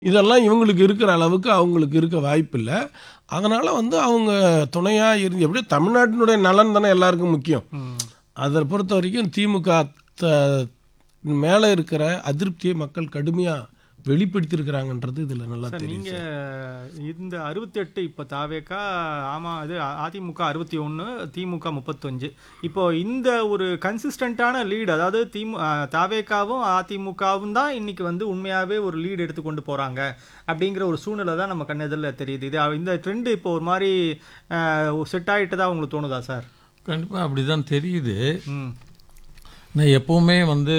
இதெல்லாம் இவங்களுக்கு இருக்கிற அளவுக்கு அவங்களுக்கு இருக்க வாய்ப்பில்லை அதனால் வந்து அவங்க துணையாக இருந்து எப்படியும் தமிழ்நாட்டினுடைய நலன் தானே எல்லாருக்கும் முக்கியம் அதை பொறுத்த வரைக்கும் திமுக த- மேலே இருக்கிற அதிருப்தியை மக்கள் கடுமையாக வெளிப்படுத்தியிருக்கிறாங்கன்றது இதில் நல்லா சார் தெரியும் நீங்க இந்த அறுபத்தெட்டு இப்போ தாவேக்கா ஆமா அது அ- அதிமுக அறுபத்தி ஒன்று திமுக முப்பத்தஞ்சு இப்போ இந்த ஒரு கன்சிஸ்டண்ட்டான லீடு அதாவது திமு அ, தாவேக்காவும் அதிமுகவும் தான் இன்னைக்கு வந்து உண்மையாவே ஒரு லீடு எடுத்து கொண்டு போறாங்க அப்படிங்கிற ஒரு சூழ்நிலை தான் நம்ம கண்ணெதிரில் தெரியுது இது அ- இந்த ட்ரெண்ட் இப்போ ஒரு மாதிரி செட் ஆகிட்டு தான் உங்களுக்கு தோணுதா சார் கண்டிப்பாக அப்படி தான் தெரியுது ம் நான் எப்போவுமே வந்து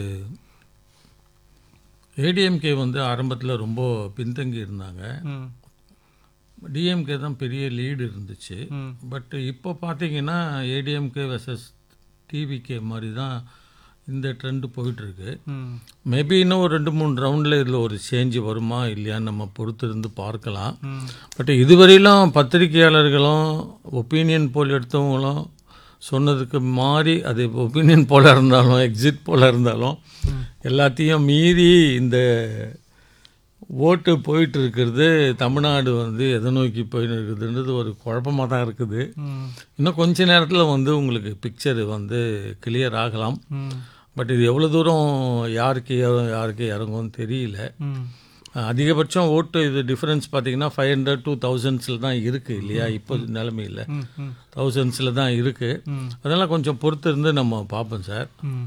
ஏடிஎம்கே வந்து ஆரம்பத்தில் ரொம்ப பின்தங்கி இருந்தாங்க ம் டிஎம்கே தான் பெரிய லீடு இருந்துச்சு ம் பட் இப்போ பார்த்தீங்கன்னா ஏடிஎம்கே வெர்சஸ் டிவிகே மாதிரி தான் இந்த ட்ரெண்டு போயிட்டுருக்கு ம் மேபி இன்னும் ஒரு ரெண்டு மூணு ரவுண்டில் இதில் ஒரு சேஞ்சு வருமா இல்லையான்னு நம்ம பொறுத்து இருந்து பார்க்கலாம் ம் பட் இதுவரையிலும் பத்திரிகையாளர்களும் ஒப்பீனியன் போல் எடுத்தவங்களும் சொன்னதுக்கு மாறி அது ஒப்பீனியன் போல இருந்தாலும் எக்ஸிட் போல இருந்தாலும் எல்லாத்தையும் மீறி இந்த ஓட்டு போயிட்டு இருக்கிறது தமிழ்நாடு வந்து எதை நோக்கி போயிட்டு இருக்குதுன்றது ஒரு குழப்பமாக தான் இருக்குது ம் இன்னும் கொஞ்ச நேரத்தில் வந்து உங்களுக்கு பிக்சர் வந்து கிளியர் ஆகலாம் ம் பட் இது எவ்வளோ தூரம் யாருக்கு ஏறும் யாருக்கு இறங்கும்னு தெரியல ம் அதிகபட்சம் ஓட்டு இது டிஃபரன்ஸ் பார்த்தீங்கன்னா ஃபைவ் ஹண்ட்ரட் டூ தௌசண்ட்ஸில் தான் இருக்குது இல்லையா இப்போ நிலைமையில் ம் ம் தௌசண்ட்ஸில் தான் இருக்குது ம் அதெல்லாம் கொஞ்சம் பொறுத்து இருந்து நம்ம பார்ப்போம் சார் ம்.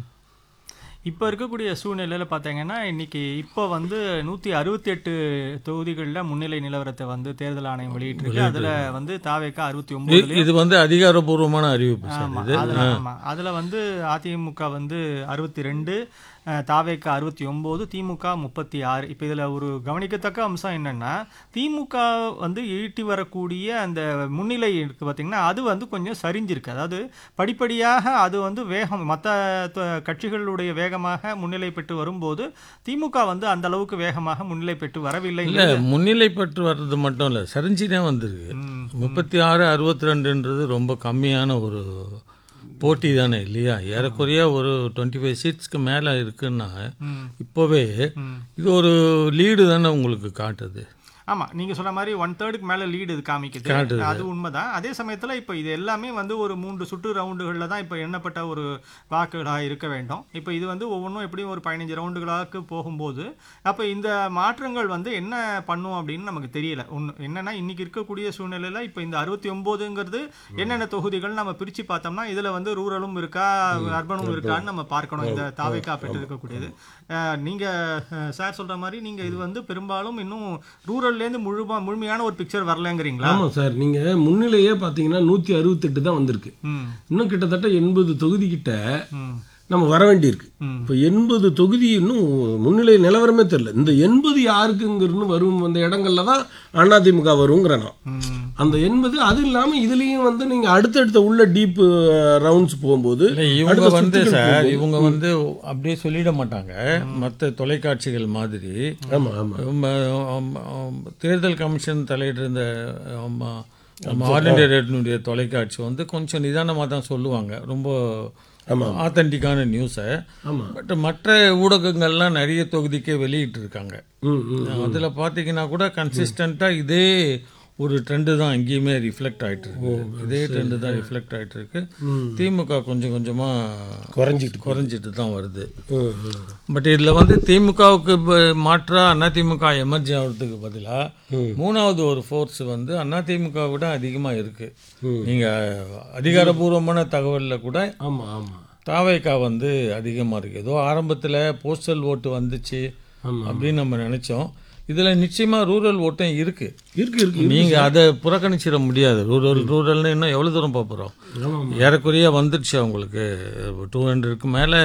இப்போ இருக்கக்கூடிய சூழ்நிலையில் பார்த்தீங்கன்னா இன்னைக்கு இப்போ வந்து நூற்றி அறுபத்தி எட்டு தொகுதிகளில் முன்னிலை நிலவரத்தை வந்து தேர்தல் ஆணையம் வெளியிட்டிருக்கு அதில் வந்து தாவேக்கா அறுபத்தி ஒன்பது இது வந்து அதிகாரப்பூர்வமான அறிவிப்பு சார் ஆமா இது அதுல ஆமா அதுல வந்து அதிமுக வந்து அறுபத்தி ரெண்டு தாவேக்கா அறுபத்தி ஒன்பது திமுக முப்பத்தி ஆறு இப்போ இதுல ஒரு கவனிக்கத்தக்க அம்சம் என்னன்னா திமுக வந்து ஈட்டி வரக்கூடிய அந்த முன்னிலை இருக்கு பார்த்தீங்கன்னா அது வந்து கொஞ்சம் சரிஞ்சிருக்கு அதாவது படிப்படியாக அது வந்து வேகம் மற்ற கட்சிகளுடைய வேகமாக முன்னிலை பெற்று வரும்போது திமுக வந்து அந்த அளவுக்கு வேகமாக முன்னிலை பெற்று வரவில்லை இல்லை முன்னிலை பெற்று வர்றது மட்டும் இல்லை சரிஞ்சுனே வந்திருக்கு ம், முப்பத்தி ஆறு அறுபத்தி ரெண்டுன்றது ரொம்ப கம்மியான ஒரு போட்டி தானே இல்லையா ஏறக்குறைய ஒரு டுவெண்ட்டி ஃபைவ் சீட்ஸ்க்கு மேலே இருக்குன்னா ம், இப்போவே ம். இது ஒரு லீடு தானே உங்களுக்கு காட்டுது ஆமா நீங்க சொன்ன மாதிரி ஒன் தேர்டுக்கு மேல லீடு இது காமிக்குது காட்டுது. அது உண்மைதான் அதே சமயத்துல இப்போ இது எல்லாமே வந்து ஒரு மூன்று சுற்று ரவுண்டுகளில் தான் இப்போ எண்ணப்பட்ட ஒரு வாக்குகளாக இருக்க வேண்டும் இப்போ இது வந்து ஒவ்வொன்றும் எப்படியும் ஒரு பதினஞ்சு ரவுண்டுகளாக போகும்போது அப்போ இந்த மாற்றங்கள் வந்து என்ன பண்ணும் அப்படின்னு நமக்கு தெரியல ஒன்று என்னன்னா இன்னைக்கு இருக்கக்கூடிய சூழ்நிலையில இப்போ இந்த அறுபத்தி ஒம்போதுங்கிறது என்னென்ன தொகுதிகள் நம்ம பிரிச்சு பார்த்தோம்னா இதுல வந்து ரூரலும் இருக்கா அர்பனும் இருக்கான்னு நம்ம பார்க்கணும் இந்த தாவைக்கா பெற்று இருக்கக்கூடியது அஹ், நீங்க அஹ், சார் சொல்ற மாதிரி நீங்க இது வந்து பெரும்பாலும் இன்னும் ரூரல்லேருந்து முழுமா முழுமையான ஒரு பிக்சர் வரலங்கிறீங்களா ஆமாம் சார் நீங்கள் முன்னிலையே பார்த்தீங்கன்னா நூற்றி அறுபத்தெட்டு தான் வந்திருக்கு ம் இன்னும் கிட்டத்தட்ட எண்பது தொகுதி கிட்ட ம் நம்ம வர வேண்டியிருக்கு ம். இப்போ எண்பது தொகுதி இன்னும் முன்னிலை நிலவரமே தெரியல இந்த எண்பது யாருக்குங்கிறது வரும் அந்த இடங்கள்ல தான் அதிமுக வருங்கிற நான் ம் அந்த எண்பது அது இல்லாமல் இதுலேயும் வந்து நீங்கள் அடுத்தடுத்த உள்ள டீப் ரவுண்ட்ஸ் போகும்போது இல்லை இவங்க அடுத்த வந்து சுற்றுகள் சார் போகும்போது- இவங்க வந்து அப்படியே சொல்லிட மாட்டாங்க மற்ற தொலைக்காட்சிகள் மாதிரி ஆமாம் ஆமாம் நம்ம, ஆம், ஆம், தேர்தல் கமிஷன் தலையிட்டு இருந்த ஆமா, நம்ம ஆல் இண்டியா ரேடியோனுடைய தொலைக்காட்சி வந்து கொஞ்சம் நிதானமாக தான் சொல்லுவாங்க ரொம்ப ஆத்தென்டிக்கான நியூஸை ஆமாம் பட் மற்ற ஊடகங்கள்லாம் நிறைய தொகுதிக்கே வெளியிட்டு இருக்காங்க ம் ம் அதில் பார்த்தீங்கன்னா கூட கன்சிஸ்டண்ட்டாக இதே ஒரு ட்ரெண்டு தான் எங்கேயுமே ரிஃப்ளெக்ட் ஆயிட்டு இருக்கு இதே ட்ரெண்டு தான் ரிஃப்ளெக்ட் ஆயிட்டு இருக்கு திமுக கொஞ்சம் கொஞ்சமாக குறைஞ்சிட்டு குறைஞ்சிட்டு தான் வருது ம் ம் பட் இதில் வந்து திமுகவுக்கு மாற்றா அதிமுக எமர்ஜி ஆகிறதுக்கு பதிலாக மூணாவது ஒரு ஃபோர்ஸ் வந்து அதிமுக விட அதிகமாக இருக்கு நீங்க அதிகாரபூர்வமான தகவலில் கூட ஆமாம் ஆமாம் தாவேக்கா வந்து அதிகமாக இருக்கு ஏதோ ஆரம்பத்தில் போஸ்டல் ஓட்டு வந்துச்சு ஆமாம் அப்படின்னு நம்ம நினைச்சோம் இதில் நிச்சயமாக ரூரல் ஓட்டும் இருக்கு இருக்கு இருக்கு நீங்க அதை புறக்கணிச்சிட முடியாது ரூரல் ரூரல்னு இன்னும் எவ்வளோ தூரம் போக போகிறோம் ஆமாம் ஏறக்குறைய வந்துடுச்சு அவங்களுக்கு டூ ஹண்ட்ரடுக்கு மேலே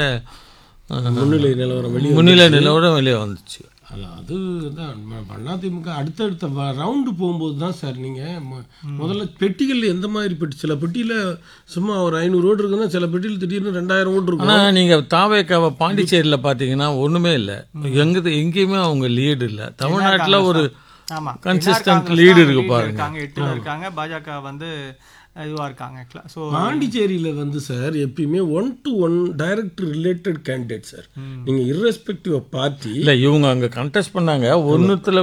முன்னிலை நிலவரம் வெளியே முன்னிலை நிலவரம் வெளியே வந்துச்சு அல்ல அது தான் அதிமுக அடுத்தடுத்த ரவுண்டு போகும்போது தான் சார் நீங்கள் முதல்ல பெட்டிகள் எந்த மாதிரி பெட்டி சில பெட்டியில் சும்மா ஒரு ஐநூறு ஓட்டு இருக்குன்னா சில பெட்டியில் திடீர்னு ரெண்டாயிரம் ஓட்டு இருக்கும் ஆனால் நீங்கள் தாவேக்காவை பாண்டிச்சேரியில் பார்த்தீங்கன்னா ஒன்றுமே இல்லை எங்கே எங்கேயுமே அவங்க லீடு இல்லை தமிழ்நாட்டில் ஒரு ஆமா Consistent NR lead காங்கிரஸ் இருக்கு தான் lead பாருங்க. இருக்காங்க எட்டுல இருக்காங்க பாஜக வந்து இதுவா இருக்காங்க ஸோ பாண்டிச்சேரியில் வந்து சார் எப்பயுமே one to one direct related candidate sir நீங்கள் irrespective ஆஃப் பார்ட்டி இல்லை இவங்க அங்கே கண்டெஸ்ட் பண்ணாங்க ஒன்றுத்தில்